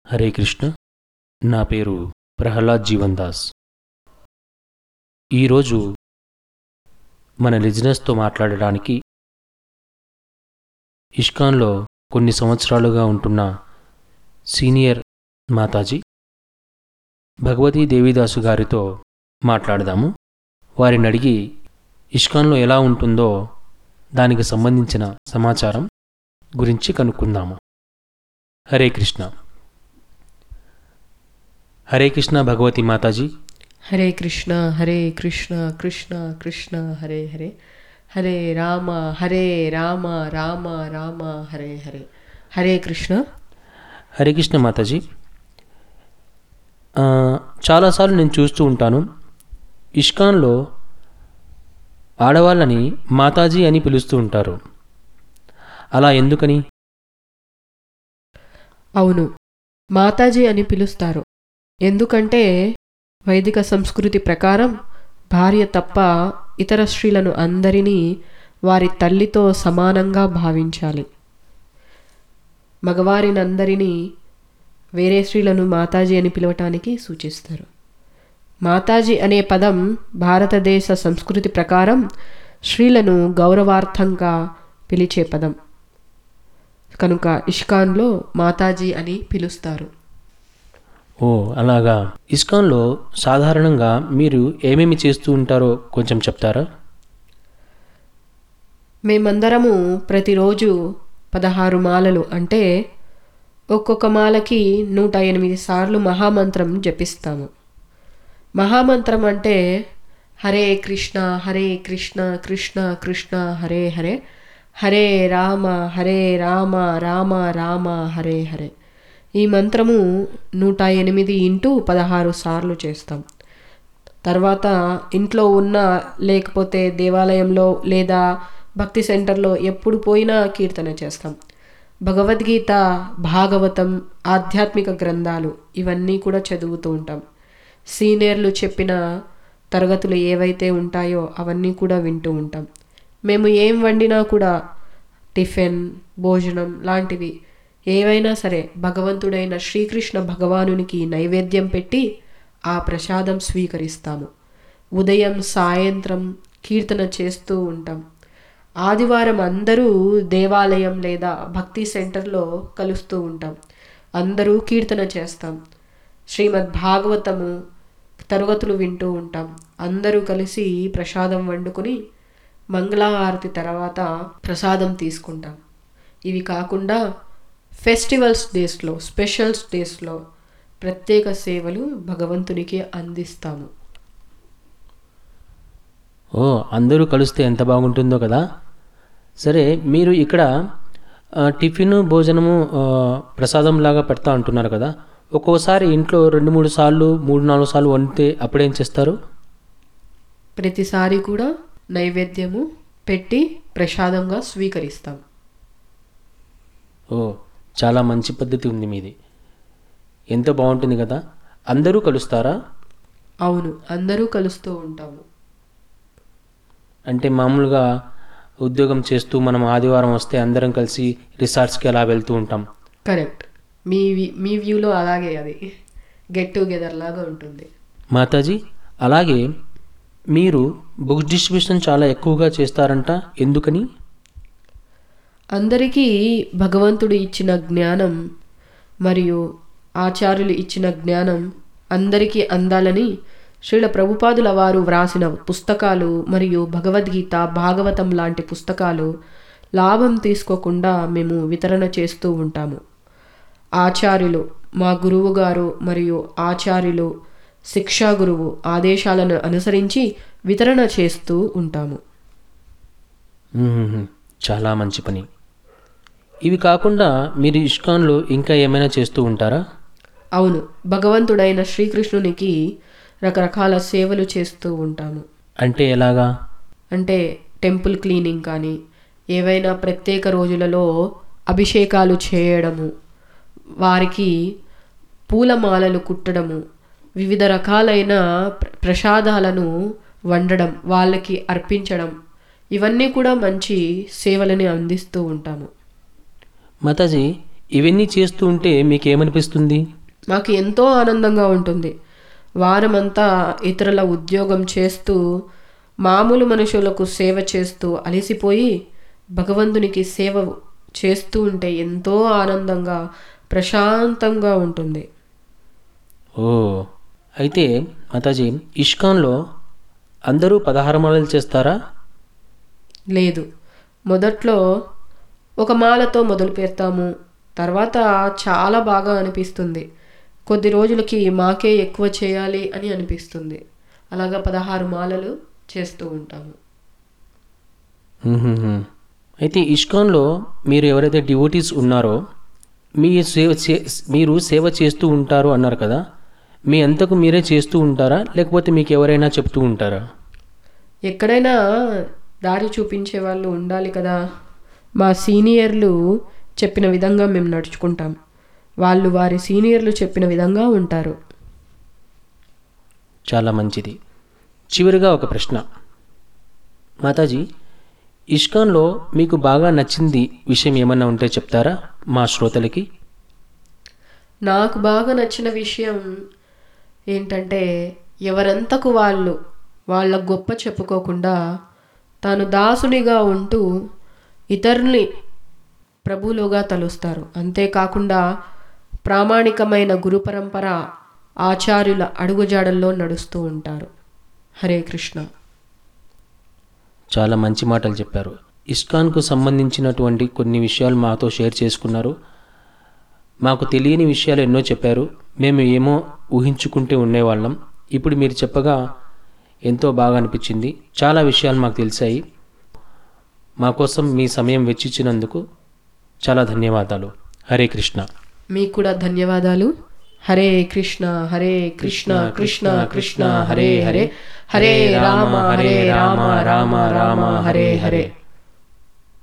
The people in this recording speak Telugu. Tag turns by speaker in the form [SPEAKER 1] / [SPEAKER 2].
[SPEAKER 1] హరే కృష్ణ నా పేరు ప్రహ్లాద్ జీవన్ దాస్ ఈరోజు మన లిజినెస్తో మాట్లాడడానికి ఇష్కాన్లో కొన్ని సంవత్సరాలుగా ఉంటున్న సీనియర్ మాతాజీ భగవతీ దేవిదాసు గారితో మాట్లాడదాము వారిని అడిగి ఇష్కాన్లో ఎలా ఉంటుందో దానికి సంబంధించిన సమాచారం గురించి కనుక్కుందాము హరే కృష్ణ హరే కృష్ణ భగవతి మాతాజీ
[SPEAKER 2] హరే కృష్ణ హరే కృష్ణ కృష్ణ కృష్ణ హరే హరే హరే రామ హరే రామ రామ రామ హరే హరే హరే కృష్ణ
[SPEAKER 1] హరే కృష్ణ మాతాజీ ఆ, చాలాసార్లు నేను చూస్తూ ఉంటాను ఇష్కాన్లో ఆడవాళ్ళని మాతాజీ అని పిలుస్తూ ఉంటారు అలా ఎందుకని
[SPEAKER 2] అవును మాతాజీ అని పిలుస్తారు ఎందుకంటే వైదిక సంస్కృతి ప్రకారం భార్య తప్ప ఇతర స్త్రీలను అందరినీ వారి తల్లితో సమానంగా భావించాలి మగవారినందరినీ వేరే స్త్రీలను మాతాజీ అని పిలవటానికి సూచిస్తారు మాతాజీ అనే పదం భారతదేశ సంస్కృతి ప్రకారం స్త్రీలను గౌరవార్థంగా పిలిచే పదం కనుక ఇష్కాన్లో మాతాజీ అని పిలుస్తారు
[SPEAKER 1] ఓ అలాగా ఇస్కాన్లో సాధారణంగా మీరు ఏమేమి చేస్తూ ఉంటారో కొంచెం చెప్తారా
[SPEAKER 2] మేమందరము ప్రతిరోజు పదహారు మాలలు అంటే ఒక్కొక్క మాలకి నూట ఎనిమిది సార్లు మహామంత్రం జపిస్తాము మహామంత్రం అంటే హరే కృష్ణ హరే కృష్ణ కృష్ణ కృష్ణ హరే హరే హరే రామ హరే రామ రామ రామ హరే హరే ఈ మంత్రము నూట ఎనిమిది ఇంటూ పదహారు సార్లు చేస్తాం తర్వాత ఇంట్లో ఉన్న లేకపోతే దేవాలయంలో లేదా భక్తి సెంటర్లో ఎప్పుడు పోయినా కీర్తన చేస్తాం భగవద్గీత భాగవతం ఆధ్యాత్మిక గ్రంథాలు ఇవన్నీ కూడా చదువుతూ ఉంటాం సీనియర్లు చెప్పిన తరగతులు ఏవైతే ఉంటాయో అవన్నీ కూడా వింటూ ఉంటాం మేము ఏం వండినా కూడా టిఫిన్ భోజనం లాంటివి ఏవైనా సరే భగవంతుడైన శ్రీకృష్ణ భగవానునికి నైవేద్యం పెట్టి ఆ ప్రసాదం స్వీకరిస్తాము ఉదయం సాయంత్రం కీర్తన చేస్తూ ఉంటాం ఆదివారం అందరూ దేవాలయం లేదా భక్తి సెంటర్లో కలుస్తూ ఉంటాం అందరూ కీర్తన చేస్తాం శ్రీమద్ భాగవతము తరగతులు వింటూ ఉంటాం అందరూ కలిసి ప్రసాదం వండుకొని మంగళహారతి తర్వాత ప్రసాదం తీసుకుంటాం ఇవి కాకుండా ఫెస్టివల్స్ డేస్లో స్పెషల్స్ డేస్లో ప్రత్యేక సేవలు భగవంతునికి అందిస్తాము
[SPEAKER 1] ఓ అందరూ కలిస్తే ఎంత బాగుంటుందో కదా సరే మీరు ఇక్కడ ఆ, టిఫిన్ భోజనము ఆ, ప్రసాదంలాగా పెడతా అంటున్నారు కదా ఒక్కోసారి ఇంట్లో రెండు మూడు సార్లు మూడు నాలుగు సార్లు వండితే అప్పుడేం చేస్తారు
[SPEAKER 2] ప్రతిసారి కూడా నైవేద్యము పెట్టి ప్రసాదంగా స్వీకరిస్తాం
[SPEAKER 1] ఓ చాలా మంచి పద్ధతి ఉంది మీది ఎంతో బాగుంటుంది కదా అందరూ కలుస్తారా
[SPEAKER 2] అవును అందరూ కలుస్తూ ఉంటాము
[SPEAKER 1] అంటే మామూలుగా ఉద్యోగం చేస్తూ మనం ఆదివారం వస్తే అందరం కలిసి రిసార్ట్స్కి అలా వెళ్తూ ఉంటాం
[SPEAKER 2] కరెక్ట్ మీ వి- మీ వ్యూలో అలాగే అది గెట్ టుగెదర్ లాగా ఉంటుంది
[SPEAKER 1] మాతాజీ అలాగే మీరు బుక్స్ డిస్ట్రిబ్యూషన్ చాలా ఎక్కువగా చేస్తారంట ఎందుకని
[SPEAKER 2] అందరికీ భగవంతుడు ఇచ్చిన జ్ఞానం మరియు ఆచార్యులు ఇచ్చిన జ్ఞానం అందరికీ అందాలని శ్రీల ప్రభుపాదుల వారు వ్రాసిన పుస్తకాలు మరియు భగవద్గీత భాగవతం లాంటి పుస్తకాలు లాభం తీసుకోకుండా మేము వితరణ చేస్తూ ఉంటాము ఆచార్యులు మా గురువు గారు మరియు ఆచార్యులు శిక్షా గురువు ఆదేశాలను అనుసరించి వితరణ చేస్తూ ఉంటాము
[SPEAKER 1] మ్మ్. చాలా మంచి పని ఇవి కాకుండా మీరు ఇష్కాన్లో ఇంకా ఏమైనా చేస్తూ ఉంటారా
[SPEAKER 2] అవును భగవంతుడైన శ్రీకృష్ణునికి రకరకాల సేవలు చేస్తూ ఉంటాము
[SPEAKER 1] అంటే ఎలాగా
[SPEAKER 2] అంటే టెంపుల్ క్లీనింగ్ కానీ ఏవైనా ప్రత్యేక రోజులలో అభిషేకాలు చేయడము వారికి పూలమాలలు కుట్టడము వివిధ రకాలైన ప్ర- ప్రసాదాలను వండడం వాళ్ళకి అర్పించడం ఇవన్నీ కూడా మంచి సేవలని అందిస్తూ ఉంటాము
[SPEAKER 1] మాతాజీ ఇవన్నీ చేస్తూ ఉంటే మీకేమనిపిస్తుంది
[SPEAKER 2] మాకు ఎంతో ఆనందంగా ఉంటుంది వారమంతా ఇతరుల ఉద్యోగం చేస్తూ మామూలు మనుషులకు సేవ చేస్తూ అలసిపోయి భగవంతునికి సేవ చేస్తూ ఉంటే ఎంతో ఆనందంగా ప్రశాంతంగా ఉంటుంది
[SPEAKER 1] ఓ అయితే మాతాజీ ఇష్కాన్లో అందరూ పదహారు మాలలు చేస్తారా
[SPEAKER 2] లేదు మొదట్లో ఒక మాలతో మొదలు పెడతాము తర్వాత చాలా బాగా అనిపిస్తుంది కొద్ది రోజులకి మాకే ఎక్కువ చేయాలి అని అనిపిస్తుంది అలాగా పదహారు మాలలు చేస్తూ ఉంటాము
[SPEAKER 1] మ్మ్హ్మ్. అయితే ఇష్కాన్లో మీరు ఎవరైతే డివోటీస్ ఉన్నారో మీ సేవ చే- మీరు సేవ చేస్తూ ఉంటారు అన్నారు కదా మీ అంతకు మీరే చేస్తూ ఉంటారా లేకపోతే మీకు ఎవరైనా చెప్తూ ఉంటారా
[SPEAKER 2] ఎక్కడైనా దారి చూపించే వాళ్ళు ఉండాలి కదా మా సీనియర్లు చెప్పిన విధంగా మేము నడుచుకుంటాం వాళ్ళు వారి సీనియర్లు చెప్పిన విధంగా ఉంటారు
[SPEAKER 1] చాలా మంచిది చివరిగా ఒక ప్రశ్న మాతాజీ ఇష్కాన్లో మీకు బాగా నచ్చింది విషయం ఏమన్నా ఉంటే చెప్తారా మా శ్రోతలకి
[SPEAKER 2] నాకు బాగా నచ్చిన విషయం ఏంటంటే ఎవరంతకు వాళ్ళు వాళ్ళ గొప్ప చెప్పుకోకుండా తాను దాసునిగా ఉంటూ ఇతరుల్ని ప్రభువులుగా తలుస్తారు అంతేకాకుండా ప్రామాణికమైన గురు పరంపర ఆచార్యుల అడుగుజాడల్లో నడుస్తూ ఉంటారు హరే కృష్ణ
[SPEAKER 1] చాలా మంచి మాటలు చెప్పారు ఇస్కాన్కు సంబంధించినటువంటి కొన్ని విషయాలు మాతో షేర్ చేసుకున్నారు మాకు తెలియని విషయాలు ఎన్నో చెప్పారు మేము ఏమో ఊహించుకుంటూ ఉండేవాళ్ళం ఇప్పుడు మీరు చెప్పగా ఎంతో బాగా అనిపించింది చాలా విషయాలు మాకు తెలిసాయి మా కోసం మీ సమయం వెచ్చించినందుకు చాలా ధన్యవాదాలు హరే కృష్ణ
[SPEAKER 2] మీకు కూడా ధన్యవాదాలు హరే కృష్ణ హరే కృష్ణ కృష్ణ కృష్ణ హరే హరే హరే రామ హరే రామ రామ రామ హరే హరే